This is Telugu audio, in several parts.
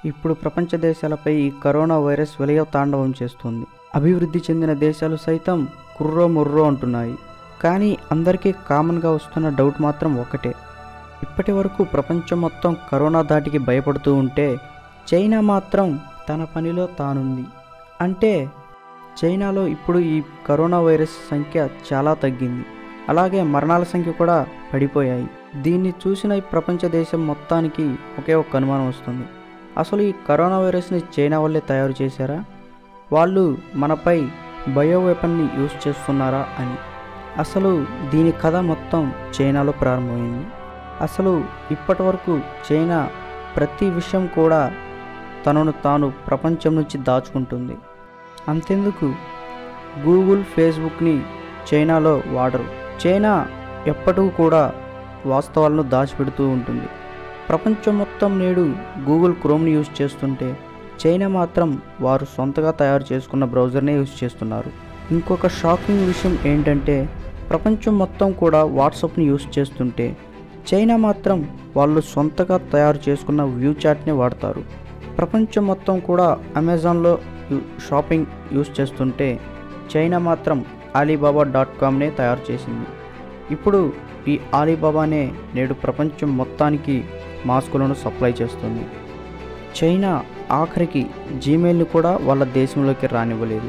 ఇప్పుడు ప్రపంచ దేశాలపై ఈ కరోనా వైరస్ వెలయ తాండవం చేస్తుంది అభివృద్ధి చెందిన దేశాలు సైతం కుర్రో ముర్రో అంటున్నాయి కానీ అందరికీ కామన్గా వస్తున్న డౌట్ మాత్రం ఒకటే ఇప్పటి వరకు ప్రపంచం మొత్తం కరోనా దాటికి భయపడుతూ ఉంటే చైనా మాత్రం తన పనిలో తానుంది అంటే చైనాలో ఇప్పుడు ఈ కరోనా వైరస్ సంఖ్య చాలా తగ్గింది అలాగే మరణాల సంఖ్య కూడా పడిపోయాయి దీన్ని చూసిన ఈ ప్రపంచ దేశం మొత్తానికి ఒకే ఒక అనుమానం వస్తుంది అసలు ఈ కరోనా వైరస్ని చైనా వాళ్ళే తయారు చేశారా వాళ్ళు మనపై బయో వెపన్ని యూజ్ చేస్తున్నారా అని అసలు దీని కథ మొత్తం చైనాలో ప్రారంభమైంది అసలు ఇప్పటి వరకు చైనా ప్రతి విషయం కూడా తనను తాను ప్రపంచం నుంచి దాచుకుంటుంది అంతెందుకు గూగుల్ ఫేస్బుక్ని చైనాలో వాడరు చైనా ఎప్పటికీ కూడా వాస్తవాలను దాచిపెడుతూ ఉంటుంది ప్రపంచం మొత్తం నేడు గూగుల్ క్రోమ్ని యూజ్ చేస్తుంటే చైనా మాత్రం వారు సొంతగా తయారు చేసుకున్న బ్రౌజర్నే యూజ్ చేస్తున్నారు ఇంకొక షాకింగ్ విషయం ఏంటంటే ప్రపంచం మొత్తం కూడా వాట్సాప్ని యూజ్ చేస్తుంటే చైనా మాత్రం వాళ్ళు సొంతగా తయారు చేసుకున్న వ్యూ చాట్ని వాడతారు ప్రపంచం మొత్తం కూడా అమెజాన్లో యు- షాపింగ్ యూజ్ చేస్తుంటే చైనా మాత్రం అలీబాబా డాట్ కామ్నే తయారు చేసింది ఇప్పుడు ఈ అలీబాబానే నేడు ప్రపంచం మొత్తానికి మాస్కులను సప్లై చేస్తుంది చైనా ఆఖరికి జీమెయిల్ని కూడా వాళ్ళ దేశంలోకి రానివ్వలేదు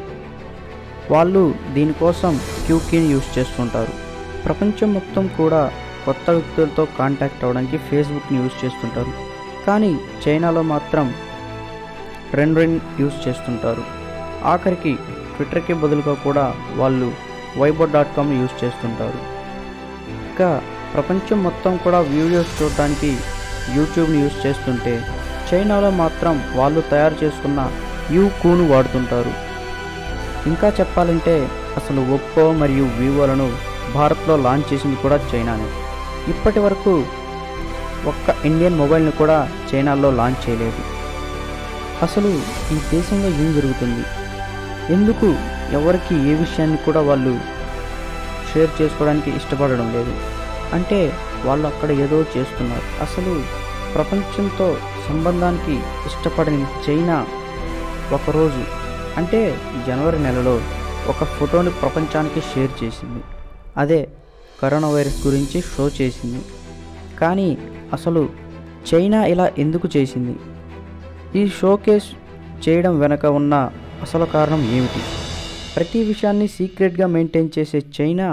వాళ్ళు దీనికోసం క్యూకీని యూజ్ చేస్తుంటారు ప్రపంచం మొత్తం కూడా కొత్త వ్యక్తులతో కాంటాక్ట్ అవ్వడానికి ఫేస్బుక్ని యూజ్ చేస్తుంటారు కానీ చైనాలో మాత్రం రెన్ రెన్ యూజ్ చేస్తుంటారు ఆఖరికి ట్విట్టర్కి బదులుగా కూడా వాళ్ళు వైబో డాట్ కామ్ యూజ్ చేస్తుంటారు ఇంకా ప్రపంచం మొత్తం కూడా వీడియోస్ చూడడానికి యూట్యూబ్ని యూజ్ చేస్తుంటే చైనాలో మాత్రం వాళ్ళు తయారు చేసుకున్న యూ కూను వాడుతుంటారు ఇంకా చెప్పాలంటే అసలు ఒప్పో మరియు వివోలను భారత్లో లాంచ్ చేసింది కూడా చైనానే ఇప్పటి వరకు ఒక్క ఇండియన్ మొబైల్ని కూడా చైనాలో లాంచ్ చేయలేదు అసలు ఈ దేశంలో ఏం జరుగుతుంది ఎందుకు ఎవరికి ఏ విషయాన్ని కూడా వాళ్ళు షేర్ చేసుకోవడానికి ఇష్టపడడం లేదు అంటే వాళ్ళు అక్కడ ఏదో చేస్తున్నారు అసలు ప్రపంచంతో సంబంధానికి ఇష్టపడని చైనా ఒకరోజు అంటే జనవరి నెలలో ఒక ఫోటోని ప్రపంచానికి షేర్ చేసింది అదే కరోనా వైరస్ గురించి షో చేసింది కానీ అసలు చైనా ఇలా ఎందుకు చేసింది ఈ షోకేస్ చేయడం వెనక ఉన్న అసలు కారణం ఏమిటి ప్రతి విషయాన్ని సీక్రెట్గా మెయింటైన్ చేసే చైనా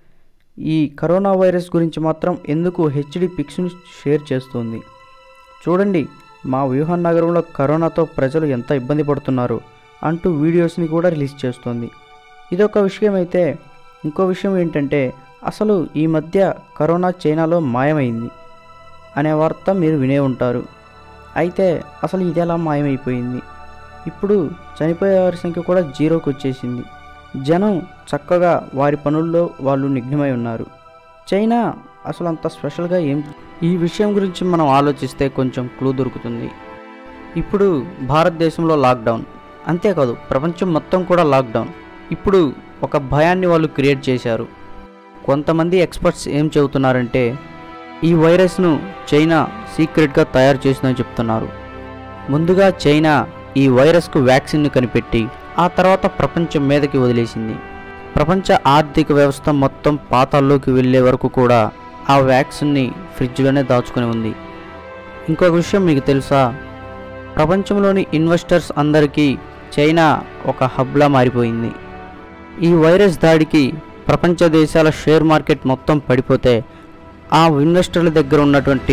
ఈ కరోనా వైరస్ గురించి మాత్రం ఎందుకు హెచ్డి పిక్స్ను షేర్ చేస్తుంది చూడండి మా వ్యూహాన్ నగరంలో కరోనాతో ప్రజలు ఎంత ఇబ్బంది పడుతున్నారు అంటూ వీడియోస్ని కూడా రిలీజ్ చేస్తుంది ఇదొక విషయం అయితే ఇంకో విషయం ఏంటంటే అసలు ఈ మధ్య కరోనా చైనాలో మాయమైంది అనే వార్త మీరు వినే ఉంటారు అయితే అసలు ఇది ఎలా మాయమైపోయింది ఇప్పుడు చనిపోయే వారి సంఖ్య కూడా జీరోకి వచ్చేసింది జనం చక్కగా వారి పనుల్లో వాళ్ళు నిఘ్నమై ఉన్నారు చైనా అసలు అంత స్పెషల్గా ఏం ఈ విషయం గురించి మనం ఆలోచిస్తే కొంచెం క్లూ దొరుకుతుంది ఇప్పుడు భారతదేశంలో లాక్డౌన్ అంతేకాదు ప్రపంచం మొత్తం కూడా లాక్డౌన్ ఇప్పుడు ఒక భయాన్ని వాళ్ళు క్రియేట్ చేశారు కొంతమంది ఎక్స్పర్ట్స్ ఏం చెబుతున్నారంటే ఈ వైరస్ను చైనా సీక్రెట్గా తయారు చేసిందని చెప్తున్నారు ముందుగా చైనా ఈ వైరస్కు వ్యాక్సిన్ను కనిపెట్టి ఆ తర్వాత ప్రపంచం మీదకి వదిలేసింది ప్రపంచ ఆర్థిక వ్యవస్థ మొత్తం పాతాల్లోకి వెళ్ళే వరకు కూడా ఆ వ్యాక్సిన్ని ఫ్రిడ్జ్లోనే దాచుకొని ఉంది ఇంకొక విషయం మీకు తెలుసా ప్రపంచంలోని ఇన్వెస్టర్స్ అందరికీ చైనా ఒక హబ్లా మారిపోయింది ఈ వైరస్ దాడికి ప్రపంచ దేశాల షేర్ మార్కెట్ మొత్తం పడిపోతే ఆ ఇన్వెస్టర్ల దగ్గర ఉన్నటువంటి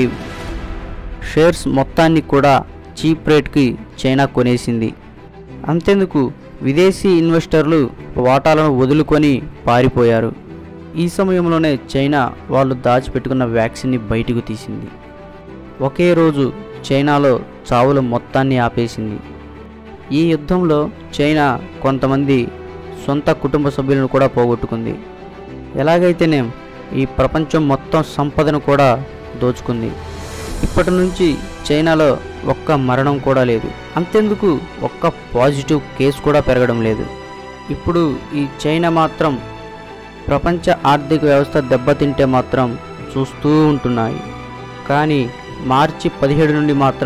షేర్స్ మొత్తాన్ని కూడా చీప్ రేట్కి చైనా కొనేసింది అంతెందుకు విదేశీ ఇన్వెస్టర్లు వాటాలను వదులుకొని పారిపోయారు ఈ సమయంలోనే చైనా వాళ్ళు దాచిపెట్టుకున్న వ్యాక్సిన్ని బయటకు తీసింది ఒకే రోజు చైనాలో చావుల మొత్తాన్ని ఆపేసింది ఈ యుద్ధంలో చైనా కొంతమంది సొంత కుటుంబ సభ్యులను కూడా పోగొట్టుకుంది ఎలాగైతేనేం ఈ ప్రపంచం మొత్తం సంపదను కూడా దోచుకుంది ఇప్పటి నుంచి చైనాలో ఒక్క మరణం కూడా లేదు అంతెందుకు ఒక్క పాజిటివ్ కేసు కూడా పెరగడం లేదు ఇప్పుడు ఈ చైనా మాత్రం ప్రపంచ ఆర్థిక వ్యవస్థ దెబ్బతింటే మాత్రం చూస్తూ ఉంటున్నాయి కానీ మార్చి పదిహేడు నుండి మాత్రం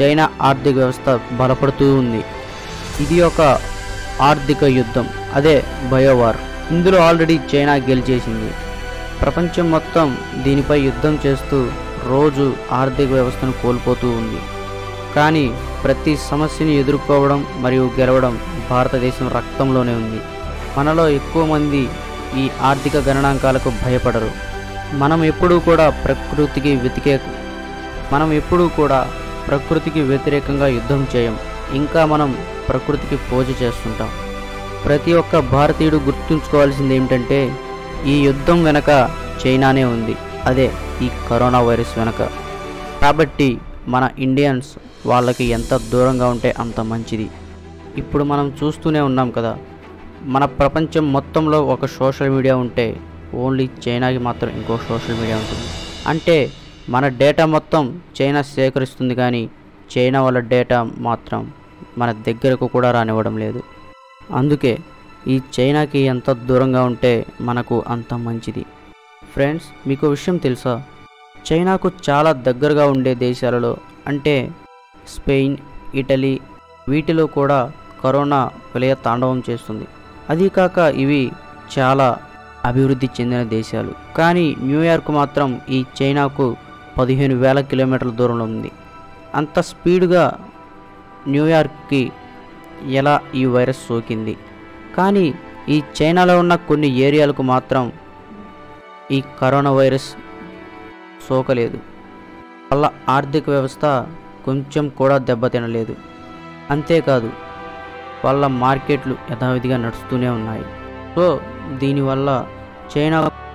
చైనా ఆర్థిక వ్యవస్థ బలపడుతూ ఉంది ఇది ఒక ఆర్థిక యుద్ధం అదే బయోవార్ ఇందులో ఆల్రెడీ చైనా గెలిచేసింది ప్రపంచం మొత్తం దీనిపై యుద్ధం చేస్తూ రోజు ఆర్థిక వ్యవస్థను కోల్పోతూ ఉంది కానీ ప్రతి సమస్యని ఎదుర్కోవడం మరియు గెలవడం భారతదేశం రక్తంలోనే ఉంది మనలో ఎక్కువ మంది ఈ ఆర్థిక గణనాంకాలకు భయపడరు మనం ఎప్పుడూ కూడా ప్రకృతికి వెతికే మనం ఎప్పుడూ కూడా ప్రకృతికి వ్యతిరేకంగా యుద్ధం చేయం ఇంకా మనం ప్రకృతికి పూజ చేస్తుంటాం ప్రతి ఒక్క భారతీయుడు గుర్తుంచుకోవాల్సింది ఏమిటంటే ఈ యుద్ధం వెనక చైనానే ఉంది అదే ఈ కరోనా వైరస్ వెనక కాబట్టి మన ఇండియన్స్ వాళ్ళకి ఎంత దూరంగా ఉంటే అంత మంచిది ఇప్పుడు మనం చూస్తూనే ఉన్నాం కదా మన ప్రపంచం మొత్తంలో ఒక సోషల్ మీడియా ఉంటే ఓన్లీ చైనాకి మాత్రం ఇంకో సోషల్ మీడియా ఉంటుంది అంటే మన డేటా మొత్తం చైనా సేకరిస్తుంది కానీ చైనా వాళ్ళ డేటా మాత్రం మన దగ్గరకు కూడా రానివ్వడం లేదు అందుకే ఈ చైనాకి ఎంత దూరంగా ఉంటే మనకు అంత మంచిది ఫ్రెండ్స్ మీకు విషయం తెలుసా చైనాకు చాలా దగ్గరగా ఉండే దేశాలలో అంటే స్పెయిన్ ఇటలీ వీటిలో కూడా కరోనా విలయ తాండవం చేస్తుంది అదీ కాక ఇవి చాలా అభివృద్ధి చెందిన దేశాలు కానీ న్యూయార్క్ మాత్రం ఈ చైనాకు పదిహేను వేల కిలోమీటర్ల దూరంలో ఉంది అంత స్పీడ్గా న్యూయార్క్కి ఎలా ఈ వైరస్ సోకింది కానీ ఈ చైనాలో ఉన్న కొన్ని ఏరియాలకు మాత్రం ఈ కరోనా వైరస్ సోకలేదు వాళ్ళ ఆర్థిక వ్యవస్థ కొంచెం కూడా దెబ్బతినలేదు అంతేకాదు వాళ్ళ మార్కెట్లు యథావిధిగా నడుస్తూనే ఉన్నాయి సో దీనివల్ల చైనా